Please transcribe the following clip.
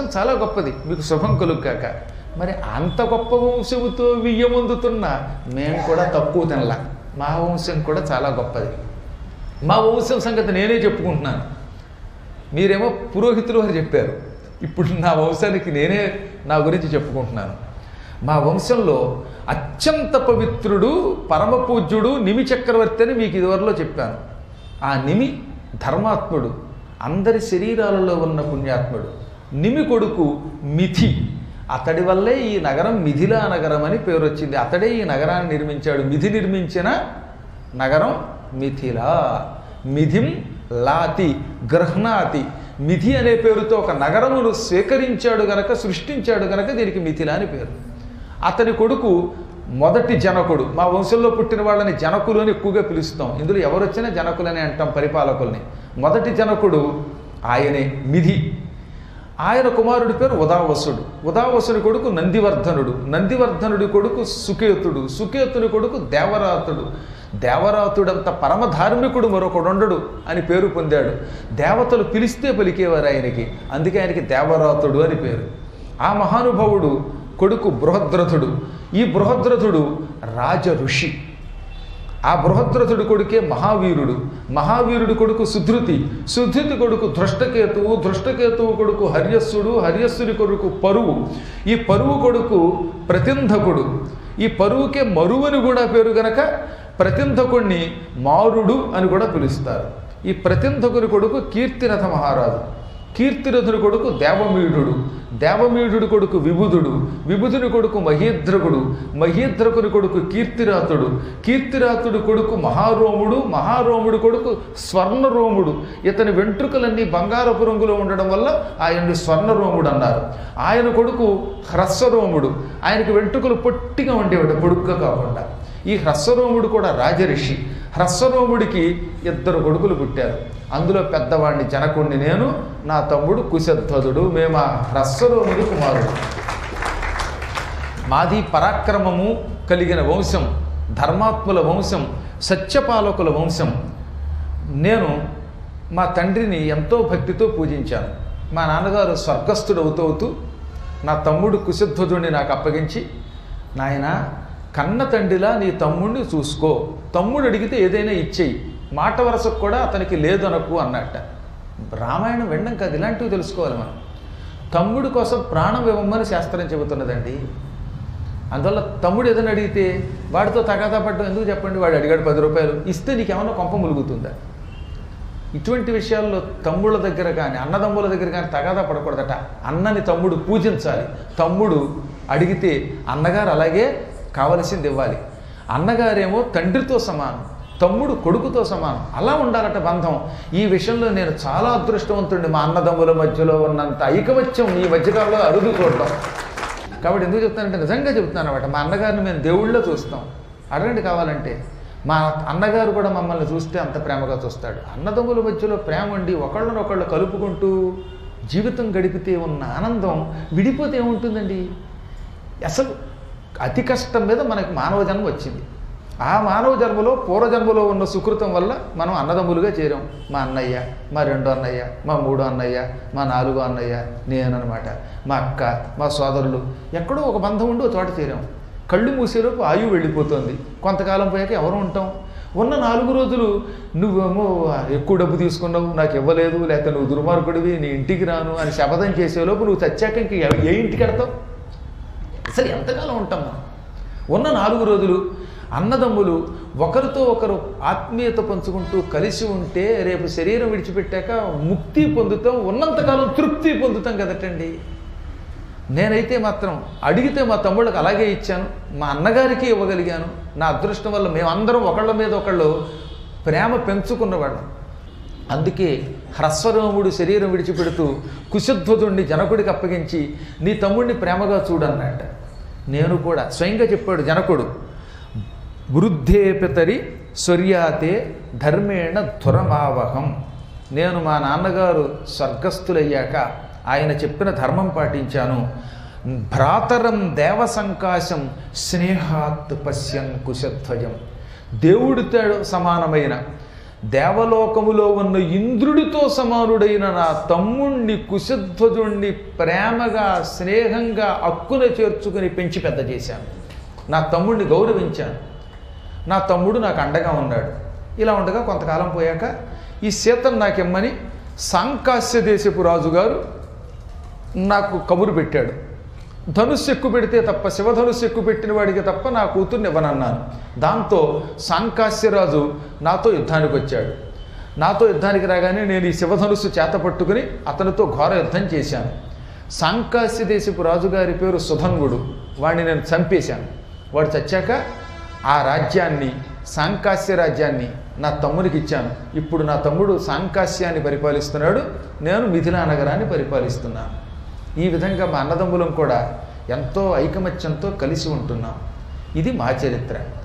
వంశం చాలా గొప్పది మీకు శుభం కలుగాక మరి అంత గొప్ప వంశముతో వియ్యమొందుతున్న మేము కూడా తక్కువ తినలా మా వంశం కూడా చాలా గొప్పది మా వంశం సంగతి నేనే చెప్పుకుంటున్నాను మీరేమో పురోహితులు వారు చెప్పారు ఇప్పుడు నా వంశానికి నేనే నా గురించి చెప్పుకుంటున్నాను మా వంశంలో అత్యంత పవిత్రుడు పరమ పూజ్యుడు నిమి చక్రవర్తి అని మీకు ఇదివరలో చెప్పాను ఆ నిమి ధర్మాత్ముడు అందరి శరీరాలలో ఉన్న పుణ్యాత్ముడు నిమి కొడుకు మిథి అతడి వల్లే ఈ నగరం మిథిలా నగరం అని పేరు వచ్చింది అతడే ఈ నగరాన్ని నిర్మించాడు మిథి నిర్మించిన నగరం మిథిలా మిథిం లాతి గృహ్ణాతి మిథి అనే పేరుతో ఒక నగరమును స్వీకరించాడు గనక సృష్టించాడు గనక దీనికి మిథిల అని పేరు అతని కొడుకు మొదటి జనకుడు మా వంశంలో పుట్టిన వాళ్ళని జనకులు అని ఎక్కువగా పిలుస్తాం ఇందులో ఎవరు వచ్చినా జనకులని అంటాం పరిపాలకుల్ని మొదటి జనకుడు ఆయనే మిథి ఆయన కుమారుడి పేరు ఉదావసుడు ఉదావసుని కొడుకు నందివర్ధనుడు నందివర్ధనుడి కొడుకు సుకేతుడు సుకేతుని కొడుకు దేవరాతుడు దేవరాతుడంత పరమధార్మికుడు మరొకడుండడు అని పేరు పొందాడు దేవతలు పిలిస్తే పలికేవారు ఆయనకి అందుకే ఆయనకి దేవరాతుడు అని పేరు ఆ మహానుభావుడు కొడుకు బృహద్రథుడు ఈ బృహద్రథుడు రాజ ఋషి ఆ బృహద్రథుడి కొడుకే మహావీరుడు మహావీరుడి కొడుకు సుధృతి సుధృతి కొడుకు ధృష్టకేతువు ధృష్టకేతువు కొడుకు హర్యస్సుడు హర్యస్సుని కొడుకు పరువు ఈ పరువు కొడుకు ప్రతింధకుడు ఈ పరువుకే మరువని కూడా పేరు గనక ప్రతింధకుణ్ణి మారుడు అని కూడా పిలుస్తారు ఈ ప్రతింధకుని కొడుకు కీర్తిరథ మహారాజు కీర్తిరథుని కొడుకు దేవమీఢుడు దేవమీఢుడి కొడుకు విబుధుడు విబుధుని కొడుకు మహీద్రకుడు మహీద్రకుని కొడుకు కీర్తిరాతుడు కీర్తిరాతుడి కొడుకు మహారోముడు మహారోముడి కొడుకు స్వర్ణరోముడు ఇతని వెంట్రుకలన్నీ బంగారపు రంగులో ఉండడం వల్ల ఆయన్ని స్వర్ణరోముడు అన్నారు ఆయన కొడుకు హ్రస్వరోముడు ఆయనకు వెంట్రుకలు పొట్టిగా ఉండేవాడు పొడుగ్గా కాకుండా ఈ హ్రస్వరోముడు కూడా రాజరిషి హ్రస్వరోముడికి ఇద్దరు కొడుకులు పుట్టారు అందులో పెద్దవాడిని జనకుణ్ణి నేను నా తమ్ముడు కుశధ్వజుడు మేము ఆ హ్రస్వరోముడి కుమారుడు మాది పరాక్రమము కలిగిన వంశం ధర్మాత్ముల వంశం సత్యపాలకుల వంశం నేను మా తండ్రిని ఎంతో భక్తితో పూజించాను మా నాన్నగారు స్వర్గస్థుడు అవుతూ అవుతూ నా తమ్ముడు కుశధ్వజుడిని నాకు అప్పగించి నాయన కన్న తండ్రిలా నీ తమ్ముడిని చూసుకో తమ్ముడు అడిగితే ఏదైనా ఇచ్చేయి మాట వరసకు కూడా అతనికి లేదు అనకు అన్నట్ట రామాయణం వినడం కాదు ఇలాంటివి తెలుసుకోవాలి మనం తమ్ముడి కోసం ప్రాణం ఇవ్వమని శాస్త్రం చెబుతున్నదండి అందువల్ల తమ్ముడు ఏదైనా అడిగితే వాడితో తగాదా పడ్డం ఎందుకు చెప్పండి వాడు అడిగాడు పది రూపాయలు ఇస్తే నీకేమన్నా కొంప ములుగుతుందా ఇటువంటి విషయాల్లో తమ్ముళ్ళ దగ్గర కానీ అన్నదమ్ముల దగ్గర కానీ తగాదా పడకూడదట అన్నని తమ్ముడు పూజించాలి తమ్ముడు అడిగితే అన్నగారు అలాగే కావలసింది ఇవ్వాలి అన్నగారేమో తండ్రితో సమానం తమ్ముడు కొడుకుతో సమానం అలా ఉండాలట బంధం ఈ విషయంలో నేను చాలా అదృష్టవంతుడిని మా అన్నదమ్ముల మధ్యలో ఉన్నంత ఐకమత్యం ఈ మధ్యకాలంలో అరుదు చూడటం కాబట్టి ఎందుకు చెప్తానంటే నిజంగా చెప్తున్నాను అనమాట మా అన్నగారిని మేము దేవుళ్ళో చూస్తాం అడగండి కావాలంటే మా అన్నగారు కూడా మమ్మల్ని చూస్తే అంత ప్రేమగా చూస్తాడు అన్నదమ్ముల మధ్యలో ప్రేమ ఉండి ఒకళ్ళనొకళ్ళు కలుపుకుంటూ జీవితం గడిపితే ఉన్న ఆనందం విడిపోతే ఏముంటుందండి అసలు అతి కష్టం మీద మనకి మానవ జన్మ వచ్చింది ఆ మానవ జన్మలో పూర్వజన్మలో ఉన్న సుకృతం వల్ల మనం అన్నదమ్ములుగా చేరాం మా అన్నయ్య మా రెండో అన్నయ్య మా మూడో అన్నయ్య మా నాలుగో అన్నయ్య నేననమాట మా అక్క మా సోదరులు ఎక్కడో ఒక బంధం ఉండి ఒక చోట చేరాం కళ్ళు మూసేలోపు ఆయువు వెళ్ళిపోతుంది కొంతకాలం పోయాక ఎవరు ఉంటాం ఉన్న నాలుగు రోజులు నువ్వేమో ఎక్కువ డబ్బు తీసుకున్నావు నాకు ఇవ్వలేదు లేకపోతే నువ్వు దుర్మార్గుడివి నీ ఇంటికి రాను అని శపథం చేసేలోపు నువ్వు చచ్చాక ఇంక ఎ- ఏ ఇంటికి వెడతావు అసలు ఎంతకాలం ఉంటాం మనం ఉన్న నాలుగు రోజులు అన్నదమ్ములు ఒకరితో ఒకరు ఆత్మీయత పంచుకుంటూ కలిసి ఉంటే రేపు శరీరం విడిచిపెట్టాక ముక్తి పొందుతాం ఉన్నంతకాలం తృప్తి పొందుతాం కదటండి నేనైతే మాత్రం అడిగితే మా తమ్ముళ్ళకి అలాగే ఇచ్చాను మా అన్నగారికి ఇవ్వగలిగాను నా అదృష్టం వల్ల మేమందరం ఒకళ్ళ మీద ఒకళ్ళు ప్రేమ పెంచుకున్నవాళ్ళం అందుకే హ్రస్వరోముడు శరీరం విడిచిపెడుతూ కుశధ్వజుణ్ణి జనకుడికి అప్పగించి నీ తమ్ముడిని ప్రేమగా చూడన్నట్ట నేను కూడా స్వయంగా చెప్పాడు జనకుడు వృద్ధే పితరి స్వర్యాతే ధర్మేణ ధురమావహం నేను మా నాన్నగారు స్వర్గస్థులయ్యాక ఆయన చెప్పిన ధర్మం పాటించాను భ్రాతరం దేవ సంకాశం స్నేహాత్ పశ్యన్ కుశధ్వజం దేవుడితో సమానమైన దేవలోకములో ఉన్న ఇంద్రుడితో సమానుడైన నా తమ్ముణ్ణి కుశధ్వజుణ్ణి ప్రేమగా స్నేహంగా అక్కున చేర్చుకుని పెంచి పెద్ద చేశాను నా తమ్ముడిని గౌరవించాను నా తమ్ముడు నాకు అండగా ఉన్నాడు ఇలా ఉండగా కొంతకాలం పోయాక ఈ సీతను నాకిమ్మని సాంకాస్య దేశపు రాజుగారు నాకు కబురు పెట్టాడు ధనుస్సు ఎక్కువ పెడితే తప్ప శివధనుస్సు ఎక్కువ పెట్టిన వాడికి తప్ప నా కూతుర్ని ఇవ్వనన్నాను దాంతో సాంకాస్యరాజు నాతో యుద్ధానికి వచ్చాడు నాతో యుద్ధానికి రాగానే నేను ఈ శివధనుస్సు చేత పట్టుకుని అతనితో ఘోర యుద్ధం చేశాను సాంకాస్య దేశపు రాజుగారి పేరు సుధన్వుడు వాడిని నేను చంపేశాను వాడు చచ్చాక ఆ రాజ్యాన్ని సాంకాస్య రాజ్యాన్ని నా తమ్మునికి ఇచ్చాను ఇప్పుడు నా తమ్ముడు సాంకాస్యాన్ని పరిపాలిస్తున్నాడు నేను మిథిలా నగరాన్ని పరిపాలిస్తున్నాను ఈ విధంగా మా అన్నదమ్ములం కూడా ఎంతో ఐకమత్యంతో కలిసి ఉంటున్నాం ఇది మా చరిత్ర